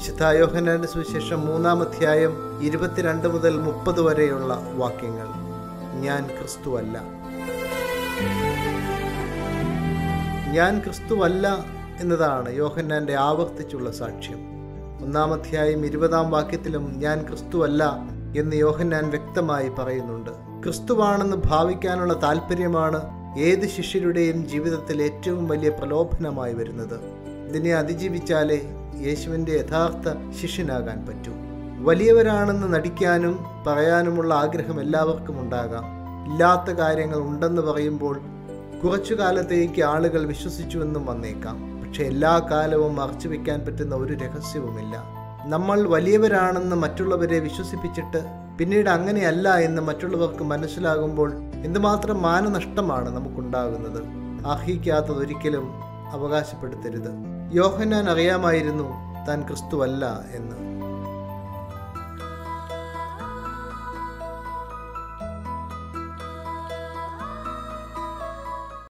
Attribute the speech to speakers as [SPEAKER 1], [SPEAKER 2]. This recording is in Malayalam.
[SPEAKER 1] വിശുദ്ധ യോഹന്നാന്റെ സുവിശേഷം മൂന്നാം അധ്യായം ഇരുപത്തിരണ്ട് മുതൽ മുപ്പത് വരെയുള്ള വാക്യങ്ങൾ ഞാൻ ക്രിസ്തുവല്ല ഞാൻ ക്രിസ്തുവല്ല എന്നതാണ് യോഹന്നാന്റെ ആവർത്തിച്ചുള്ള സാക്ഷ്യം ഒന്നാം അധ്യായം ഇരുപതാം വാക്യത്തിലും ഞാൻ ക്രിസ്തുവല്ല എന്ന് യോഹന്നാൻ വ്യക്തമായി പറയുന്നുണ്ട് ക്രിസ്തുവാണെന്ന് ഭാവിക്കാനുള്ള താല്പര്യമാണ് ഏത് ശിഷ്യരുടെയും ജീവിതത്തിൽ ഏറ്റവും വലിയ പ്രലോഭനമായി വരുന്നത് ഇതിനെ അതിജീവിച്ചാലേ യേശുവിൻ്റെ യഥാർത്ഥ ശിഷ്യനാകാൻ പറ്റൂ വലിയവരാണെന്ന് നടിക്കാനും പറയാനുമുള്ള ആഗ്രഹം എല്ലാവർക്കും ഉണ്ടാകാം ഇല്ലാത്ത കാര്യങ്ങൾ ഉണ്ടെന്ന് പറയുമ്പോൾ കുറച്ചു കാലത്തേക്ക് ആളുകൾ വിശ്വസിച്ചുവെന്നും വന്നേക്കാം പക്ഷെ എല്ലാ കാലവും മറച്ചു വെക്കാൻ പറ്റുന്ന ഒരു രഹസ്യവുമില്ല നമ്മൾ വലിയവരാണെന്ന് മറ്റുള്ളവരെ വിശ്വസിപ്പിച്ചിട്ട് പിന്നീട് അങ്ങനെയല്ല എന്ന് മറ്റുള്ളവർക്ക് മനസ്സിലാകുമ്പോൾ എന്തുമാത്രം മാനനഷ്ടമാണ് നമുക്കുണ്ടാകുന്നത് അർഹിക്കാത്തതൊരിക്കലും അവകാശപ്പെടുത്തരുത് യോഹന്നാൻ അറിയാമായിരുന്നു താൻ ക്രിസ്തുവല്ല എന്ന്